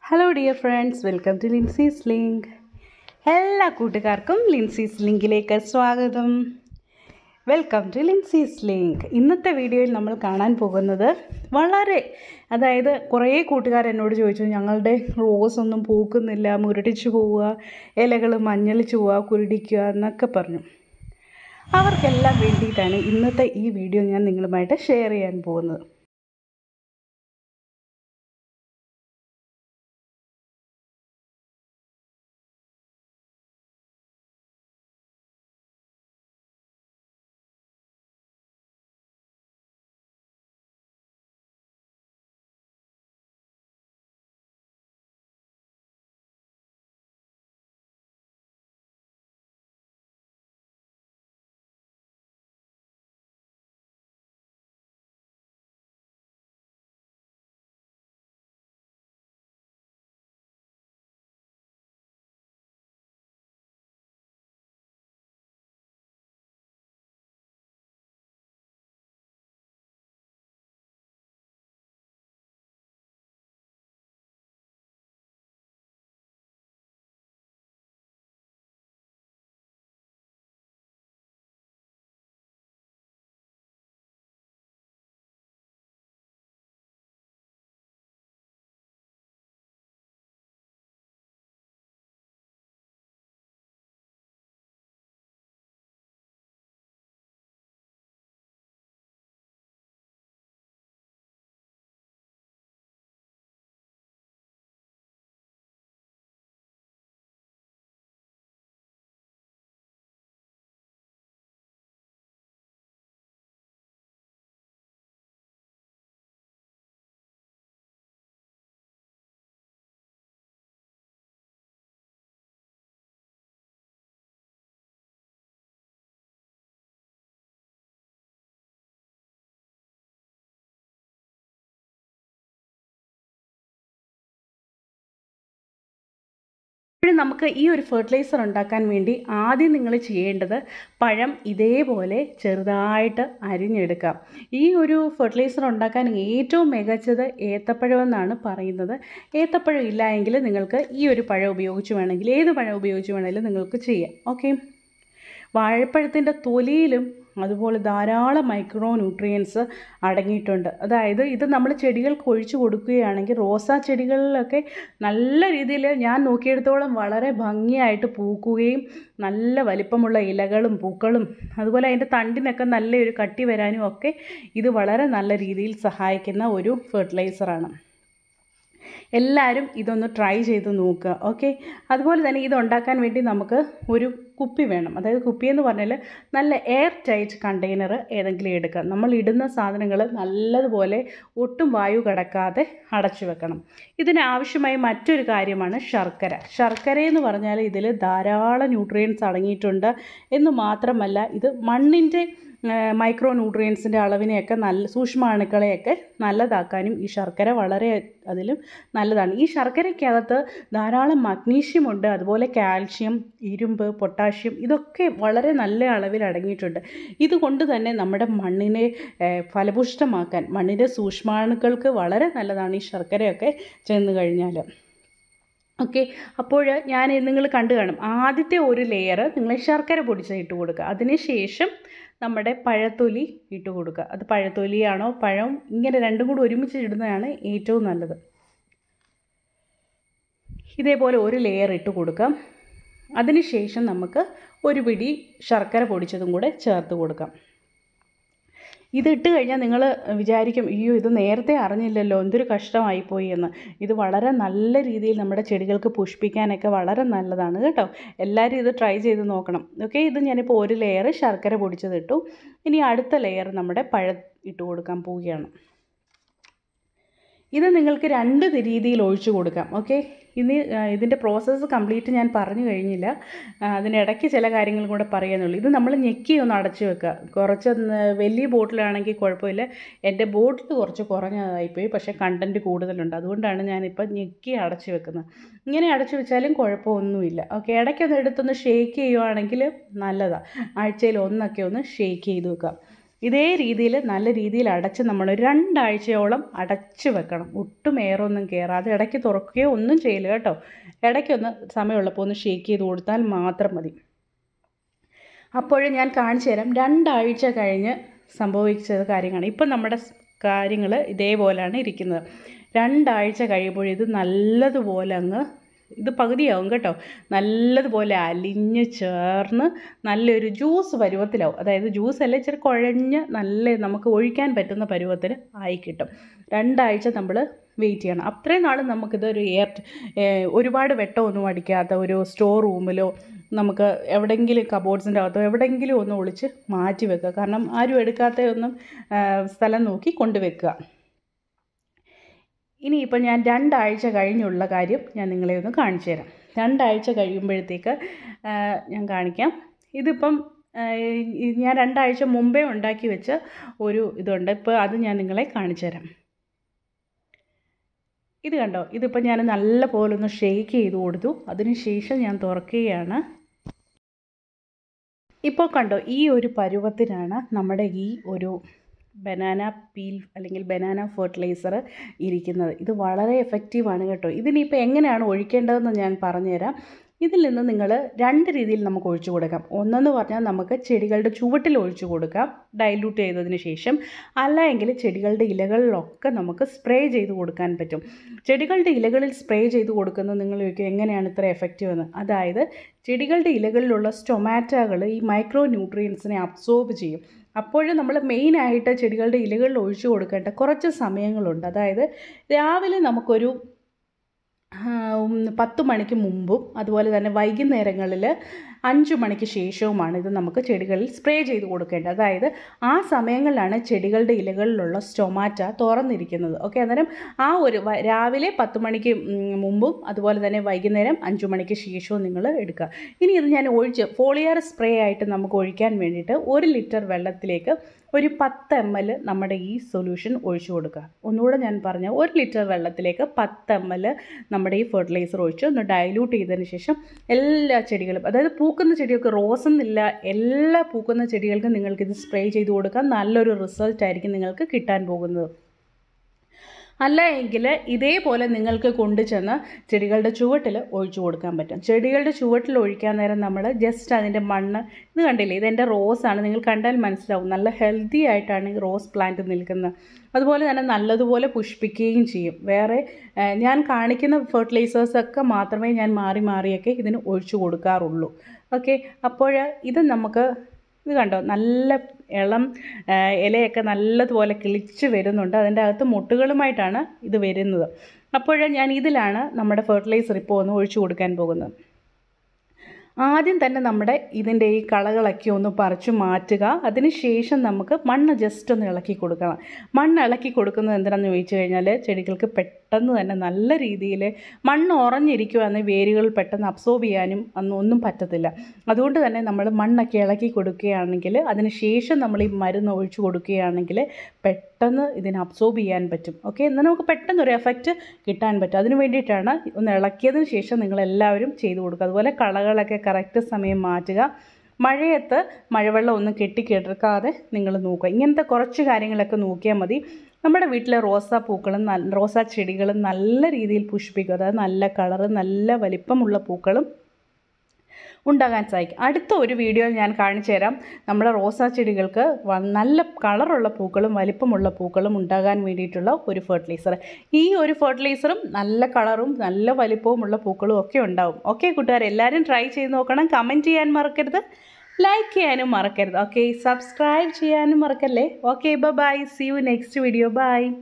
hello dear friends welcome to Lincy's link എല്ലാ കൂട്ടുകാർക്കും ലിൻസീസ് ലിങ്കിലേക്ക് സ്വാഗതം വെൽക്കം ടു ലിൻസീസ് ലിങ്ക് ഇന്നത്തെ വീഡിയോയിൽ നമ്മൾ കാണാൻ പോകുന്നത് വളരെ അതായത് കുറേ കൂട്ടുകാർ എന്നോട് ചോദിച്ചു ഞങ്ങളുടെ റോസ് ഒന്നും പൂക്കുന്നില്ല മുരടിച്ചു പോവുക ഇലകൾ മഞ്ഞളിച്ച് പോവുക കുരുടിക്കുക എന്നൊക്കെ പറഞ്ഞു അവർക്കെല്ലാം വേണ്ടിയിട്ടാണ് ഇന്നത്തെ ഈ വീഡിയോ ഞാൻ നിങ്ങളുമായിട്ട് ഷെയർ ചെയ്യാൻ പോകുന്നത് ഇപ്പോഴും നമുക്ക് ഈ ഒരു ഫെർട്ടിലൈസർ ഉണ്ടാക്കാൻ വേണ്ടി ആദ്യം നിങ്ങൾ ചെയ്യേണ്ടത് പഴം ഇതേപോലെ ചെറുതായിട്ട് അരിഞ്ഞെടുക്കാം ഈ ഒരു ഫെർട്ടിലൈസർ ഉണ്ടാക്കാൻ ഏറ്റവും മികച്ചത് ഏത്തപ്പഴം എന്നാണ് പറയുന്നത് ഏത്തപ്പഴം ഇല്ല എങ്കിൽ നിങ്ങൾക്ക് ഈ ഒരു പഴം ഉപയോഗിച്ച് വേണമെങ്കിൽ ഏത് പഴം ഉപയോഗിച്ച് വേണമെങ്കിലും നിങ്ങൾക്ക് ചെയ്യാം ഓക്കെ വാഴപ്പഴത്തിൻ്റെ തൊലിയിലും അതുപോലെ ധാരാളം മൈക്രോ ന്യൂട്രിയൻസ് അടങ്ങിയിട്ടുണ്ട് അതായത് ഇത് നമ്മൾ ചെടികൾക്ക് ഒഴിച്ചു കൊടുക്കുകയാണെങ്കിൽ റോസാ ചെടികളിലൊക്കെ നല്ല രീതിയിൽ ഞാൻ നോക്കിയെടുത്തോളം വളരെ ഭംഗിയായിട്ട് പൂക്കുകയും നല്ല വലിപ്പമുള്ള ഇലകളും പൂക്കളും അതുപോലെ അതിൻ്റെ തണ്ടിനൊക്കെ നല്ലൊരു കട്ടി വരാനും ഒക്കെ ഇത് വളരെ നല്ല രീതിയിൽ സഹായിക്കുന്ന ഒരു ഫെർട്ടിലൈസറാണ് എല്ലാവരും ഇതൊന്ന് ട്രൈ ചെയ്ത് നോക്കുക ഓക്കെ അതുപോലെ തന്നെ ഇത് ഉണ്ടാക്കാൻ വേണ്ടി നമുക്ക് ഒരു കുപ്പി വേണം അതായത് കുപ്പി എന്ന് പറഞ്ഞാൽ നല്ല എയർ ടൈറ്റ് കണ്ടെയ്നർ ഏതെങ്കിലും എടുക്കുക നമ്മൾ ഇടുന്ന സാധനങ്ങൾ നല്ലതുപോലെ ഒട്ടും വായു കടക്കാതെ അടച്ചു വെക്കണം ഇതിന് ആവശ്യമായ മറ്റൊരു കാര്യമാണ് ശർക്കര ശർക്കര എന്ന് പറഞ്ഞാൽ ഇതിൽ ധാരാളം ന്യൂട്രിയൻസ് അടങ്ങിയിട്ടുണ്ട് എന്ന് മാത്രമല്ല ഇത് മണ്ണിൻ്റെ മൈക്രോ ന്യൂട്രിയൻസിൻ്റെ അളവിനെയൊക്കെ നല്ല സൂക്ഷ്മാണുക്കളെയൊക്കെ നല്ലതാക്കാനും ഈ ശർക്കര വളരെ അതിലും നല്ലതാണ് ഈ ശർക്കരയ്ക്കകത്ത് ധാരാളം മഗ്നീഷ്യം ഉണ്ട് അതുപോലെ കാൽഷ്യം ഇരുമ്പ് പൊട്ടാഷ്യം ഇതൊക്കെ വളരെ നല്ല അളവിൽ അടങ്ങിയിട്ടുണ്ട് ഇതുകൊണ്ട് തന്നെ നമ്മുടെ മണ്ണിനെ ഫലപുഷ്ടമാക്കാൻ മണ്ണിൻ്റെ സൂക്ഷ്മാണുക്കൾക്ക് വളരെ നല്ലതാണ് ഈ ശർക്കരയൊക്കെ ചെന്ന് കഴിഞ്ഞാൽ ഓക്കെ അപ്പോൾ ഞാൻ നിങ്ങൾ കണ്ടു കാണും ആദ്യത്തെ ഒരു ലെയർ നിങ്ങൾ ശർക്കര പൊടിച്ച് ഇട്ട് കൊടുക്കുക അതിനുശേഷം നമ്മുടെ പഴത്തൊലി ഇട്ട് കൊടുക്കുക അത് പഴത്തൊലിയാണോ പഴം ഇങ്ങനെ രണ്ടും കൂടി ഒരുമിച്ച് ഇടുന്നതാണ് ഏറ്റവും നല്ലത് ഇതേപോലെ ഒരു ലെയർ ഇട്ട് കൊടുക്കാം അതിനുശേഷം നമുക്ക് ഒരു പിടി ശർക്കര പൊടിച്ചതും കൂടെ ചേർത്ത് കൊടുക്കാം ഇതിട്ട് കഴിഞ്ഞാൽ നിങ്ങൾ വിചാരിക്കും അയ്യോ ഇത് നേരത്തെ അറിഞ്ഞില്ലല്ലോ എന്തൊരു കഷ്ടമായിപ്പോയി എന്ന് ഇത് വളരെ നല്ല രീതിയിൽ നമ്മുടെ ചെടികൾക്ക് പുഷ്പിക്കാനൊക്കെ വളരെ നല്ലതാണ് കേട്ടോ എല്ലാവരും ഇത് ട്രൈ ചെയ്ത് നോക്കണം ഓക്കെ ഇത് ഞാനിപ്പോൾ ഒരു ലെയർ ശർക്കര പൊടിച്ചതിട്ടു ഇനി അടുത്ത ലെയർ നമ്മുടെ പഴം ഇട്ട് കൊടുക്കാൻ പോവുകയാണ് ഇത് നിങ്ങൾക്ക് രണ്ട് രീതിയിൽ ഒഴിച്ചു കൊടുക്കാം ഓക്കെ ഇനി ഇതിൻ്റെ പ്രോസസ്സ് കംപ്ലീറ്റ് ഞാൻ പറഞ്ഞു കഴിഞ്ഞില്ല അതിനിടയ്ക്ക് ചില കാര്യങ്ങളും കൂടെ പറയാനുള്ളൂ ഇത് നമ്മൾ ഞെക്കി ഒന്ന് അടച്ചു വെക്കുക കുറച്ച് വലിയ ബോട്ടിലാണെങ്കിൽ കുഴപ്പമില്ല എൻ്റെ ബോട്ടിൽ കുറച്ച് കുറഞ്ഞതായിപ്പോയി പക്ഷേ കണ്ടൻറ്റ് കൂടുതലുണ്ട് അതുകൊണ്ടാണ് ഞാനിപ്പോൾ ഞെക്കി അടച്ചു വെക്കുന്നത് ഇങ്ങനെ അടച്ചു വെച്ചാലും കുഴപ്പമൊന്നുമില്ല ഓക്കെ ഇടയ്ക്കൊന്ന് എടുത്തൊന്ന് ഷേക്ക് ചെയ്യുവാണെങ്കിൽ നല്ലതാണ് ആഴ്ചയിൽ ഒന്നൊക്കെ ഒന്ന് ഷേക്ക് ചെയ്ത് വെക്കുക ഇതേ രീതിയിൽ നല്ല രീതിയിൽ അടച്ച് നമ്മൾ ഒരു രണ്ടാഴ്ചയോളം അടച്ച് വെക്കണം ഒട്ടും എയറൊന്നും കയറാതെ ഇടയ്ക്ക് തുറക്കുകയോ ഒന്നും ചെയ്യില്ല കേട്ടോ ഇടയ്ക്കൊന്ന് സമയമുള്ളപ്പോൾ ഒന്ന് ഷേക്ക് ചെയ്ത് കൊടുത്താൽ മാത്രം മതി അപ്പോൾ ഞാൻ കാണിച്ചു തരാം രണ്ടാഴ്ച കഴിഞ്ഞ് സംഭവിച്ച കാര്യങ്ങളാണ് ഇപ്പം നമ്മുടെ കാര്യങ്ങൾ ഇതേപോലെയാണ് ഇരിക്കുന്നത് രണ്ടാഴ്ച കഴിയുമ്പോൾ ഇത് നല്ലതുപോലെ അങ്ങ് ഇത് പകുതിയാവും കേട്ടോ നല്ലതുപോലെ അലിഞ്ഞ് ചേർന്ന് നല്ലൊരു ജ്യൂസ് പരുവത്തിലാവും അതായത് ജ്യൂസ് അല്ല ഇച്ചിരി കുഴഞ്ഞ് നല്ല നമുക്ക് ഒഴിക്കാൻ പറ്റുന്ന പരുവത്തിന് ആയി കിട്ടും രണ്ടാഴ്ച നമ്മൾ വെയിറ്റ് ചെയ്യണം അത്രയും നാൾ നമുക്കിത് ഒരു എയർ ഒരുപാട് വെട്ടമൊന്നും അടിക്കാത്ത ഒരു സ്റ്റോർ റൂമിലോ നമുക്ക് എവിടെയെങ്കിലും കബോർഡ്സിൻ്റെ അകത്തോ എവിടെയെങ്കിലും ഒന്ന് ഒളിച്ച് മാറ്റി വെക്കുക കാരണം ആരും എടുക്കാത്ത ഒന്നും സ്ഥലം നോക്കി കൊണ്ടുവെക്കുക ഇനിയിപ്പോൾ ഞാൻ രണ്ടാഴ്ച കഴിഞ്ഞുള്ള കാര്യം ഞാൻ നിങ്ങളെ ഒന്ന് കാണിച്ചു തരാം രണ്ടാഴ്ച കഴിയുമ്പോഴത്തേക്ക് ഞാൻ കാണിക്കാം ഇതിപ്പം ഞാൻ രണ്ടാഴ്ച മുമ്പേ ഉണ്ടാക്കി വെച്ച ഒരു ഇതുണ്ട് ഇപ്പോൾ അത് ഞാൻ നിങ്ങളെ കാണിച്ചു തരാം ഇത് കണ്ടോ ഇതിപ്പോൾ ഞാൻ നല്ല പോലെ ഒന്ന് ഷെയ്ക്ക് ചെയ്ത് കൊടുത്തു അതിന് ശേഷം ഞാൻ തുറക്കുകയാണ് ഇപ്പോൾ കണ്ടോ ഈ ഒരു പരുവത്തിനാണ് നമ്മുടെ ഈ ഒരു ബനാന പീൽ അല്ലെങ്കിൽ ബനാന ഫെർട്ടിലൈസർ ഇരിക്കുന്നത് ഇത് വളരെ എഫക്റ്റീവാണ് കേട്ടോ ഇതിനിപ്പോൾ എങ്ങനെയാണ് ഒഴിക്കേണ്ടതെന്ന് ഞാൻ പറഞ്ഞുതരാം ഇതിൽ നിന്ന് നിങ്ങൾ രണ്ട് രീതിയിൽ നമുക്ക് ഒഴിച്ചു കൊടുക്കാം ഒന്നെന്ന് പറഞ്ഞാൽ നമുക്ക് ചെടികളുടെ ചുവട്ടിൽ ഒഴിച്ചു കൊടുക്കാം ഡൈല്യൂട്ട് ചെയ്തതിന് ശേഷം അല്ല എങ്കിൽ ചെടികളുടെ ഇലകളിലൊക്കെ നമുക്ക് സ്പ്രേ ചെയ്ത് കൊടുക്കാൻ പറ്റും ചെടികളുടെ ഇലകളിൽ സ്പ്രേ ചെയ്ത് കൊടുക്കുന്നത് നിങ്ങൾ ചോദിക്കും എങ്ങനെയാണ് ഇത്ര എഫക്റ്റീവ് എന്ന് അതായത് ചെടികളുടെ ഇലകളിലുള്ള സ്റ്റൊമാറ്റകൾ ഈ മൈക്രോ ന്യൂട്രിയൻസിനെ അബ്സോർബ് ചെയ്യും അപ്പോഴും നമ്മൾ മെയിനായിട്ട് ചെടികളുടെ ഇലകളിൽ ഒഴിച്ചു കൊടുക്കേണ്ട കുറച്ച് സമയങ്ങളുണ്ട് അതായത് രാവിലെ നമുക്കൊരു പത്ത് മണിക്ക് മുമ്പും അതുപോലെ തന്നെ വൈകുന്നേരങ്ങളിൽ അഞ്ച് മണിക്ക് ശേഷവുമാണ് ഇത് നമുക്ക് ചെടികളിൽ സ്പ്രേ ചെയ്ത് കൊടുക്കേണ്ടത് അതായത് ആ സമയങ്ങളിലാണ് ചെടികളുടെ ഇലകളിലുള്ള സ്റ്റൊമാറ്റ തുറന്നിരിക്കുന്നത് ഓക്കെ അന്നേരം ആ ഒരു രാവിലെ പത്ത് മണിക്ക് മുമ്പും അതുപോലെ തന്നെ വൈകുന്നേരം അഞ്ച് മണിക്ക് ശേഷവും നിങ്ങൾ എടുക്കുക ഇനി ഇത് ഞാൻ ഒഴിച്ച് ഫോളിയർ സ്പ്രേ ആയിട്ട് നമുക്ക് ഒഴിക്കാൻ വേണ്ടിയിട്ട് ഒരു ലിറ്റർ വെള്ളത്തിലേക്ക് ഒരു പത്ത് എം എൽ നമ്മുടെ ഈ സൊല്യൂഷൻ ഒഴിച്ചു കൊടുക്കുക ഒന്നുകൂടെ ഞാൻ പറഞ്ഞ ഒരു ലിറ്റർ വെള്ളത്തിലേക്ക് പത്ത് എം എൽ നമ്മുടെ ഈ ഫെർട്ടിലൈസർ ഒഴിച്ച് ഒന്ന് ഡൈല്യൂട്ട് ചെയ്തതിന് ശേഷം എല്ലാ ചെടികളും അതായത് പൂക്കുന്ന ചെടികൾക്ക് റോസ് എന്നില്ല എല്ലാ പൂക്കുന്ന ചെടികൾക്കും നിങ്ങൾക്കിത് സ്പ്രേ ചെയ്ത് കൊടുക്കാം നല്ലൊരു റിസൾട്ട് ആയിരിക്കും നിങ്ങൾക്ക് കിട്ടാൻ പോകുന്നത് അല്ല എങ്കിൽ ഇതേപോലെ നിങ്ങൾക്ക് കൊണ്ടുചെന്ന് ചെടികളുടെ ചുവട്ടിൽ ഒഴിച്ചു കൊടുക്കാൻ പറ്റും ചെടികളുടെ ചുവട്ടിൽ ഒഴിക്കാൻ നേരം നമ്മൾ ജസ്റ്റ് അതിൻ്റെ മണ്ണ് ഇത് കണ്ടില്ലേ ഇതെൻ്റെ റോസാണ് നിങ്ങൾ കണ്ടാൽ മനസ്സിലാവും നല്ല ഹെൽത്തി ആയിട്ടാണ് ഈ റോസ് പ്ലാന്റ് നിൽക്കുന്നത് അതുപോലെ തന്നെ നല്ലതുപോലെ പുഷ്പിക്കുകയും ചെയ്യും വേറെ ഞാൻ കാണിക്കുന്ന ഫെർട്ടിലൈസേഴ്സൊക്കെ മാത്രമേ ഞാൻ മാറി മാറിയൊക്കെ ഇതിന് ഒഴിച്ചു കൊടുക്കാറുള്ളൂ ഓക്കെ അപ്പോൾ ഇത് നമുക്ക് ഇത് കണ്ടോ നല്ല ഇളം ഇലയൊക്കെ നല്ലതുപോലെ കിളിച്ച് വരുന്നുണ്ട് അതിൻ്റെ അകത്ത് മുട്ടുകളുമായിട്ടാണ് ഇത് വരുന്നത് അപ്പോൾ ഞാൻ ഇതിലാണ് നമ്മുടെ ഫെർട്ടിലൈസർ ഇപ്പോൾ ഒന്ന് ഒഴിച്ചു കൊടുക്കാൻ പോകുന്നത് ആദ്യം തന്നെ നമ്മുടെ ഇതിൻ്റെ ഈ കളകളൊക്കെ ഒന്ന് പറിച്ചു മാറ്റുക അതിന് ശേഷം നമുക്ക് മണ്ണ് ജസ്റ്റ് ഒന്ന് ഇളക്കി കൊടുക്കണം മണ്ണ് ഇളക്കി കൊടുക്കുന്നത് എന്തിനാണെന്ന് ചോദിച്ചു കഴിഞ്ഞാൽ ചെടികൾക്ക് പെട്ടെന്ന് തന്നെ നല്ല രീതിയിൽ മണ്ണ് ഉറഞ്ഞിരിക്കുകയെന്ന് വേരുകൾ പെട്ടെന്ന് അബ്സോർബ് ചെയ്യാനും അന്ന് ഒന്നും പറ്റത്തില്ല അതുകൊണ്ട് തന്നെ നമ്മൾ മണ്ണൊക്കെ ഇളക്കി കൊടുക്കുകയാണെങ്കിൽ അതിന് ശേഷം നമ്മൾ ഈ മരുന്ന് ഒഴിച്ചു കൊടുക്കുകയാണെങ്കിൽ പെട്ടെന്ന് ഇതിനെ അബ്സോർബ് ചെയ്യാൻ പറ്റും ഓക്കെ എന്നാൽ നമുക്ക് പെട്ടെന്ന് ഒരു എഫക്റ്റ് കിട്ടാൻ പറ്റും അതിന് വേണ്ടിയിട്ടാണ് ഒന്ന് ഇളക്കിയതിന് ശേഷം നിങ്ങളെല്ലാവരും ചെയ്തു കൊടുക്കുക അതുപോലെ കളകളൊക്കെ കറക്റ്റ് സമയം മാറ്റുക മഴയത്ത് മഴവെള്ളം ഒന്നും കെട്ടിക്കിടക്കാതെ നിങ്ങൾ നോക്കുക ഇങ്ങനത്തെ കുറച്ച് കാര്യങ്ങളൊക്കെ നോക്കിയാൽ മതി നമ്മുടെ വീട്ടിലെ റോസാ പൂക്കളും നല്ല റോസാ ചെടികളും നല്ല രീതിയിൽ പുഷ്പിക്കും അതായത് നല്ല കളറ് നല്ല വലിപ്പമുള്ള പൂക്കളും ഉണ്ടാകാൻ സാധിക്കും അടുത്ത ഒരു വീഡിയോയിൽ ഞാൻ കാണിച്ചു തരാം നമ്മുടെ റോസാ ചെടികൾക്ക് വ- നല്ല കളറുള്ള പൂക്കളും വലിപ്പമുള്ള പൂക്കളും ഉണ്ടാകാൻ വേണ്ടിയിട്ടുള്ള ഒരു ഫെർട്ടിലൈസർ ഈ ഒരു ഫെർട്ടിലൈസറും നല്ല കളറും നല്ല വലിപ്പവുമുള്ള പൂക്കളും ഒക്കെ ഉണ്ടാവും ഓക്കെ കൂട്ടുകാർ എല്ലാവരും ട്രൈ ചെയ്ത് നോക്കണം കമൻറ്റ് ചെയ്യാൻ മറക്കരുത് ലൈക്ക് ചെയ്യാനും മറക്കരുത് ഓക്കെ സബ്സ്ക്രൈബ് ചെയ്യാനും മറക്കല്ലേ okay bye see you next video by